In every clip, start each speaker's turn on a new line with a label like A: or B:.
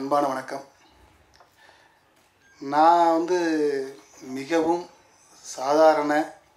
A: அன்பான வணக்கம் நான் வந்து மிகவும் சாதாரண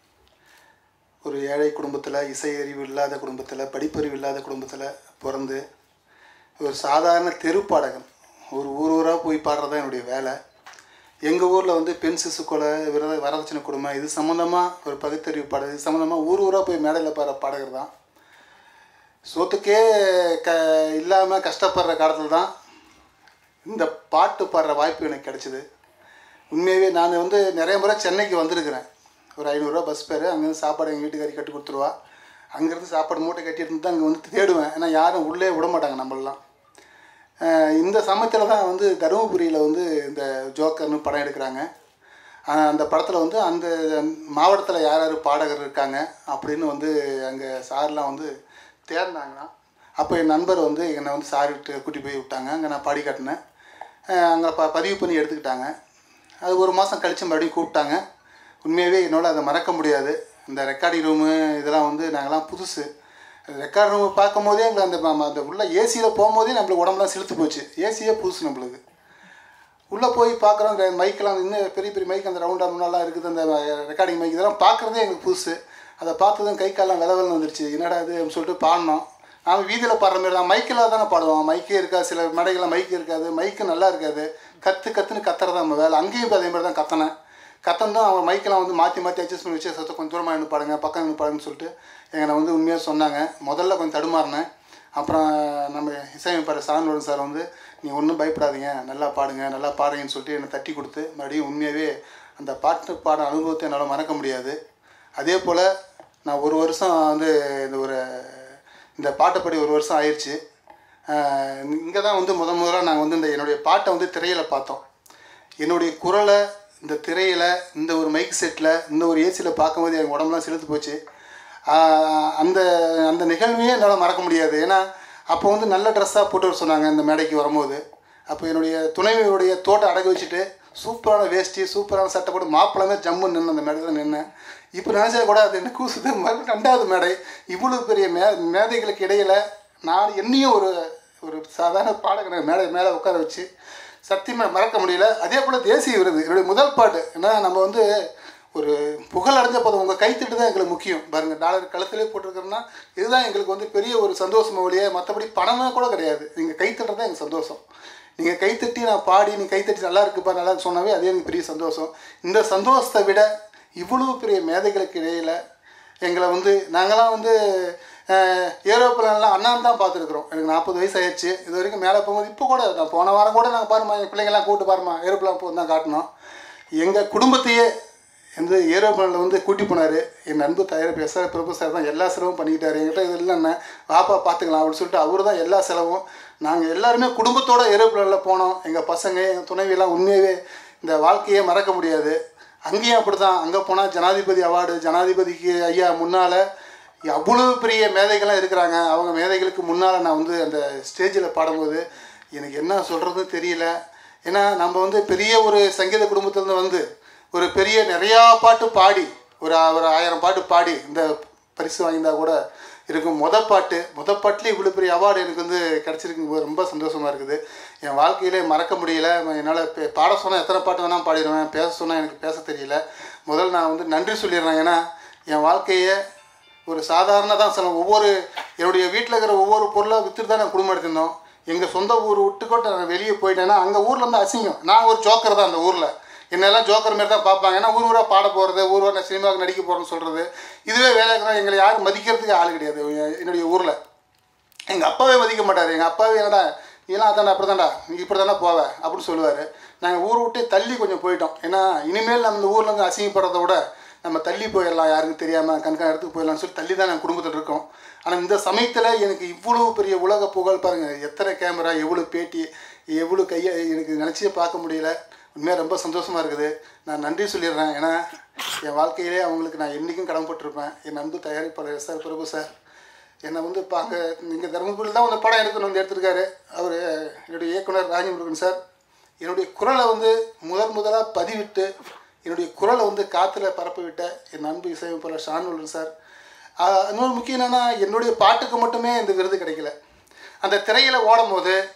A: ஒரு ஏழை குடும்பத்தில் இசை அறிவு இல்லாத குடும்பத்தில் படிப்பறிவு இல்லாத குடும்பத்தில் பிறந்து ஒரு சாதாரண தெரு பாடகன் ஒரு ஊர் ஊராக போய் பாடுறது தான் என்னுடைய வேலை எங்கள் ஊரில் வந்து பெண் சிசு கொலை விரத வரதட்சணை கொடுமை இது சம்மந்தமாக ஒரு பகுத்தறிவு பாடல் இது சம்மந்தமாக ஊர் ஊராக போய் மேடையில் பாடுற பாடகர் தான் சொத்துக்கே க இல்லாமல் கஷ்டப்படுற காலத்தில் தான் இந்த பாட்டு பாடுற வாய்ப்பு எனக்கு கிடச்சிது உண்மையாகவே நான் வந்து நிறைய முறை சென்னைக்கு வந்திருக்கிறேன் ஒரு ஐநூறுரூவா பஸ் பேர் அங்கேருந்து சாப்பாடு எங்கள் வீட்டுக்காரி கட்டி கொடுத்துருவா அங்கேருந்து சாப்பாடு மூட்டை கட்டிட்டு இருந்து தான் அங்கே வந்து தேடுவேன் ஏன்னா யாரும் உள்ளே விட மாட்டாங்க நம்மளெலாம் அஹ் இந்த சமயத்தில் தான் வந்து தருமபுரியில் வந்து இந்த ஜோக்கர்னு படம் எடுக்கிறாங்க அஹ் அந்த படத்தில் வந்து அந்த மாவட்டத்தில் யார் யார் பாடகர் இருக்காங்க அப்படின்னு வந்து அங்கே சார்லாம் வந்து தேர்ந்தாங்கன்னா அப்போ என் நண்பர் வந்து என்னை வந்து சார்கிட்ட கூட்டி போய் விட்டாங்க அங்கே நான் பாடி காட்டினேன் அங்கே ப பதிவு பண்ணி எடுத்துக்கிட்டாங்க அது ஒரு மாதம் கழித்து மறுபடியும் கூப்பிட்டாங்க உண்மையாகவே என்னால் அதை மறக்க முடியாது இந்த ரெக்கார்டிங் ரூமு இதெல்லாம் வந்து நாங்கள்லாம் புதுசு ரெக்கார்ட் ரூம் பார்க்கும்போதே எங்களுக்கு அந்த ம- அந்த உள்ள ஏசியில் போகும்போதே நம்மளுக்கு உடம்புலாம் செலுத்து போச்சு ஏசியே புதுசு நம்மளுக்கு உள்ளே போய் பார்க்குறோம் இந்த மைக்கெல்லாம் இன்னும் பெரிய பெரிய மைக் அந்த ரவுண்டாக முன்னாலாம் இருக்குது அந்த ரெக்கார்டிங் மைக் இதெல்லாம் பார்க்குறதே எங்களுக்கு புதுசு அதை பார்த்ததும் கை காலெல்லாம் விலவல்னு வந்துருச்சு என்னடா இது அப்படின்னு சொல்லிட்டு பாடினோம் நாம வீதியில் பாடுற மாதிரி தான் மைக்கில் தானே பாடுவோம் மைக்கே இருக்காது சில மேடைகள்லாம் மைக் இருக்காது மைக்கு நல்லா இருக்காது கற்று கற்றுன்னு கத்துறது நம்ம வேலை அங்கேயும் இப்போ அதே மாதிரி தான் கத்தினேன் கத்தந்தும் அவங்க மைக்கெல்லாம் வந்து மாற்றி மாற்றி அட்ஜஸ்ட் பண்ணி வச்சு சத்த கொஞ்சம் தூரமாக நின்று பாடுங்க பக்கம் நின்று பாடுங்கன்னு சொல்லிட்டு எங்களை வந்து உண்மையாக சொன்னாங்க முதல்ல கொஞ்சம் தடுமாறினேன் அப்புறம் நம்ம இசையமைப்பாளர் சாந்தோடன் சார் வந்து நீ ஒன்றும் பயப்படாதீங்க நல்லா பாடுங்க நல்லா பாடுங்கன்னு சொல்லிட்டு என்னை தட்டி கொடுத்து மறுபடியும் உண்மையாகவே அந்த பாட்டு பாட அனுபவத்தை என்னால் மறக்க முடியாது அதே போல் நான் ஒரு வருஷம் வந்து இந்த ஒரு இந்த பாட்டை படி ஒரு வருஷம் ஆயிடுச்சு இங்கே தான் வந்து முத முதல்ல நாங்கள் வந்து இந்த என்னுடைய பாட்டை வந்து திரையில் பார்த்தோம் என்னுடைய குரலை இந்த திரையில் இந்த ஒரு மைக் செட்டில் இந்த ஒரு ஏசியில் பார்க்கும்போது என் உடம்புலாம் செலுத்து போச்சு ஆஹ் அந்த அந்த நிகழ்வையே என்னால் மறக்க முடியாது ஏன்னா அப்போ வந்து நல்ல ட்ரெஸ்ஸாக போட்டு வர சொன்னாங்க இந்த மேடைக்கு வரும்போது அப்போ என்னுடைய துணைவியுடைய தோட்டை அடகு வச்சுட்டு சூப்பரான வேஷ்டி சூப்பரான சட்டை போட்டு மாப்பிளமே ஜம்மு நின்று அந்த மேடையில் நின்னேன் இப்போ நினச்சா கூட அது என்ன கூசுது மறுபடியும் ரெண்டாவது மேடை இவ்வளோ பெரிய மே மேதைகளுக்கு இடையில் நான் என்னையும் ஒரு ஒரு சாதாரண பாடகனை மேடை மேலே உட்கார வச்சு சத்தியமாக மறக்க முடியல அதே போல் தேசிய விருது என்னுடைய முதல் பாட்டு ஏன்னா நம்ம வந்து ஒரு புகழ் அடைஞ்ச போதும் உங்கள் கைத்தட்டு தான் எங்களுக்கு முக்கியம் பாருங்கள் டாலர் கழுத்திலே போட்டிருக்கிறோன்னா இதுதான் எங்களுக்கு வந்து பெரிய ஒரு சந்தோஷம் ஒழிய மற்றபடி பணமே கூட கிடையாது நீங்கள் கைத்தட்டுறது தான் எங்களுக்கு சந்தோஷம் நீங்கள் கைத்தட்டி நான் பாடி நீ கைத்தட்டி நல்லா இருக்குப்பா நல்லா இருக்கு சொன்னாவே அதே எனக்கு பெரிய சந்தோஷம் இந்த சந்தோஷத்தை விட இவ்வளவு பெரிய மேதைகளுக்கு இடையில் எங்களை வந்து நாங்களாம் வந்து ஏரோப்ளான்லாம் அண்ணான் தான் பார்த்துருக்குறோம் எனக்கு நாற்பது வயசு ஆயிடுச்சு இது வரைக்கும் மேலே போகும்போது இப்போ கூட நான் போன வாரம் கூட நாங்கள் பாருமா என் பிள்ளைங்கள்லாம் கூப்பிட்டு பாருமா ஏரோப்ளான் போய் தான் காட்டினோம் எங்கள் குடும்பத்தையே வந்து ஏரோப்ளானில் வந்து கூட்டி போனார் என் அன்பு தயாரிப்பு எஸ்ஆர் பிரபு சார் தான் எல்லா செலவும் பண்ணிக்கிட்டாரு என்கிட்ட இது இல்லைண்ணே வாப்பா பார்த்துக்கலாம் அப்படின்னு சொல்லிட்டு அவர் தான் எல்லா செலவும் நாங்கள் எல்லாருமே குடும்பத்தோட ஏரோப்ளானில் போனோம் எங்கள் பசங்க எங்கள் துணைவியெல்லாம் உண்மையாகவே இந்த வாழ்க்கையே மறக்க முடியாது அங்கேயும் அப்படி தான் அங்கே போனால் ஜனாதிபதி அவார்டு ஜனாதிபதிக்கு ஐயா முன்னால் அவ்வளோ பெரிய மேதைகள்லாம் இருக்கிறாங்க அவங்க மேதைகளுக்கு முன்னால் நான் வந்து அந்த ஸ்டேஜில் பாடும்போது எனக்கு என்ன சொல்கிறதுன்னு தெரியல ஏன்னா நம்ம வந்து பெரிய ஒரு சங்கீத குடும்பத்துலேருந்து வந்து ஒரு பெரிய நிறையா பாட்டு பாடி ஒரு ஒரு ஆயிரம் பாட்டு பாடி இந்த பரிசு வாங்கியிருந்தா கூட இருக்கும் மொத பாட்டு மொத பாட்டுலேயே இவ்வளோ பெரிய அவார்டு எனக்கு வந்து கிடச்சிருக்கு ரொம்ப சந்தோஷமாக இருக்குது என் வாழ்க்கையிலே மறக்க முடியல என்னால் பே- பாட சொன்னால் எத்தனை பாட்டு வேணால் பாடிடுவேன் பேச சொன்னால் எனக்கு பேச தெரியல முதல்ல நான் வந்து நன்றி சொல்லிடுறேன் ஏன்னா என் வாழ்க்கையை ஒரு சாதாரண தான் சில ஒவ்வொரு என்னுடைய வீட்டில் இருக்கிற ஒவ்வொரு பொருளாக விற்றுட்டு தான் நான் குடும்பம் எடுத்திருந்தோம் எங்கள் சொந்த ஊர் விட்டுக்கோட்டை நான் வெளியே போயிட்டேன்னா அங்கே ஊரில் இருந்து அசிங்கம் நான் ஒரு ஜோக்கர் தான் அந்த ஊரில் என்னெல்லாம் ஜோக்கர் மாதிரி தான் பார்ப்பாங்க ஏன்னா ஊர் ஊராக பாட போகிறது ஊர் ஊராக நான் சினிமாவுக்கு நடிக்க போகிறேன்னு சொல்கிறது இதுவே வேலைக்கு எங்களை யாரும் மதிக்கிறதுக்கு ஆள் கிடையாது என்னுடைய ஊரில் எங்கள் அப்பாவே மதிக்க மாட்டார் எங்கள் அப்பாவே என்னடா இதெல்லாம் அதான்டா அப்படி தான்டா நீ இப்படி தானே போவ அப்படின்னு சொல்லுவார் நாங்கள் ஊர் விட்டே தள்ளி கொஞ்சம் போயிட்டோம் ஏன்னா இனிமேல் நம்ம இந்த ஊரில் இருந்து அசிங்கப்படுறத விட நம்ம தள்ளி போயிடலாம் யாருக்கும் தெரியாமல் கண்காண இடத்துக்கு போயிடலாம்னு சொல்லி தள்ளி தான் நாங்கள் குடும்பத்தில் இருக்கோம் ஆனால் இந்த சமயத்தில் எனக்கு இவ்வளோ பெரிய உலக புகழ் பாருங்கள் எத்தனை கேமரா எவ்வளோ பேட்டி எவ்வளோ கையை எனக்கு நினச்சே பார்க்க முடியல உண்மையாக ரொம்ப சந்தோஷமாக இருக்குது நான் நன்றி சொல்லிடுறேன் ஏன்னா என் வாழ்க்கையிலே அவங்களுக்கு நான் என்றைக்கும் கடமைப்பட்டிருப்பேன் என் அன்பு தயாரிப்பாளர் எஸ் ஆர் பிரபு சார் என்னை வந்து இப்போ அங்கே இங்கே தருமபுரியில் தான் வந்து படம் எடுக்கணும் வந்து எடுத்திருக்காரு அவர் என்னுடைய இயக்குனர் ராஜமுருகன் சார் என்னுடைய குரலை வந்து முதல் முதலாக பதிவிட்டு என்னுடைய குரலை வந்து காற்றுல பரப்ப விட்ட என் அன்பு இசையமைப்பாளர் ஷானுல்லன் சார் ஆஹ் இன்னொரு முக்கியம் என்னென்னா என்னுடைய பாட்டுக்கு மட்டுமே இந்த விருது கிடைக்கல அந்த திரையில் ஓடும் போது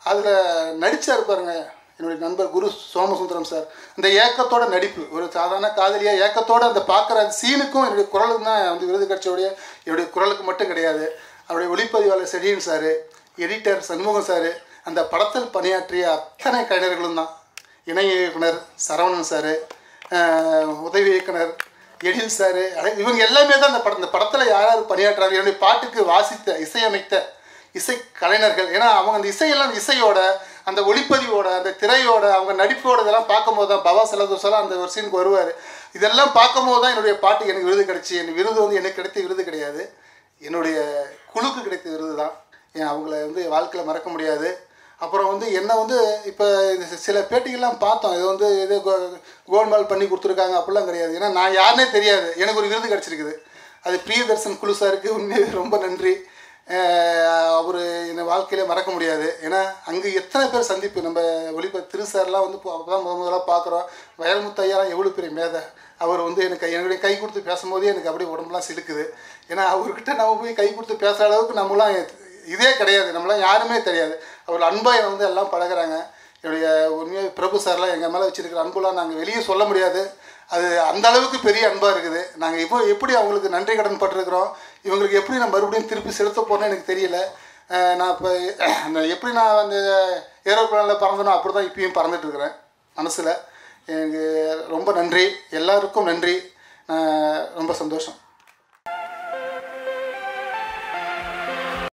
A: அதில் நடிச்சார் பாருங்க என்னுடைய நண்பர் குரு சோமசுந்தரம் சார் இந்த ஏக்கத்தோட நடிப்பு ஒரு சாதாரண காதலியாக ஏக்கத்தோட அந்த பார்க்குற அந்த சீனுக்கும் என்னுடைய குரலுக்கு தான் வந்து விருது கட்சியோடைய என்னுடைய குரலுக்கு மட்டும் கிடையாது அவருடைய ஒளிப்பதிவாளர் Chezhiyan sir editor Shanmugam sir அந்த படத்தில் பணியாற்றிய அத்தனை கலைஞர்களும் தான் இணை இயக்குனர் சரவணன் சார் உதவி இயக்குனர் எழில் சார் இவங்க எல்லாமே தான் அந்த படம் இந்த படத்தில் யார் யார் பணியாற்றுறாங்க என்னுடைய பாட்டுக்கு வாசித்த இசையமைத்த இசை கலைஞர்கள் ஏன்னா அவங்க அந்த இசையெல்லாம் அந்த இசையோட அந்த ஒளிப்பதிவோட அந்த திரையோட அவங்க நடிப்போட இதெல்லாம் பார்க்கும்போது தான் பவா செலதோசெல்லாம் அந்த ஒரு சீனுக்கு வருவார் இதெல்லாம் பார்க்கும்போது தான் என்னுடைய பாட்டுக்கு எனக்கு விருது கிடைச்சி எனக்கு விருது வந்து எனக்கு கிடைத்த விருது கிடையாது என்னுடைய குழுக்கு கிடைத்த விருது தான் ஏன் அவங்கள வந்து வாழ்க்கையில் மறக்க முடியாது அப்புறம் வந்து என்ன வந்து இப்போ சில பேட்டிகள்லாம் பார்த்தோம் இது வந்து இது கோ- கோல்மால் பண்ணி கொடுத்துருக்காங்க அப்படிலாம் கிடையாது ஏன்னா நான் யாருனே தெரியாது எனக்கு ஒரு விருது கிடச்சிருக்குது அது பிரியதர்சன் குழு சாருக்கு உண்மையாக ரொம்ப நன்றி அவர் என்னை வாழ்க்கையில மறக்க முடியாது ஏன்னா அங்கே எத்தனை பேர் சந்திப்பு நம்ம ஒளிப்ப திரு சார்லாம் வந்து அப்போ தான் முத முதலாக பார்க்குறோம் வயல்முத்து ஐயாலாம் எவ்வளோ பெரிய மேதை அவர் வந்து எனக்கு என்னுடைய கை கொடுத்து பேசும்போதே எனக்கு அப்படியே உடம்புலாம் சிலுக்குது ஏன்னா அவர்கிட்ட நம்ம போய் கை கொடுத்து பேசுகிற அளவுக்கு நம்மளாம் இதே கிடையாது நம்மளாம் யாருமே தெரியாது அவர் அன்பாக என்னை வந்து எல்லாம் பழகுறாங்க என்னுடைய உண்மையாக பிரபு சார்லாம் எங்கள் மேலே வச்சிருக்கிற அன்புலாம் நாங்கள் வெளியே சொல்ல முடியாது அது அந்த அளவுக்கு பெரிய அன்பாக இருக்குது நாங்கள் இப்போ எப்படி அவங்களுக்கு நன்றி கடன் பட்டிருக்கிறோம் இவங்களுக்கு எப்படி நான் மறுபடியும் திருப்பி செலுத்த போகிறேன்னு எனக்கு தெரியல அஹ் நான் இப்போ நான் எப்படி நான் அந்த ஏரோப்ளானில் பறந்தனோ அப்படி தான் இப்பயும் பறந்துட்டு இருக்கிறேன் மனசில் எனக்கு ரொம்ப நன்றி எல்லாருக்கும் நன்றி அஹ் ரொம்ப சந்தோஷம்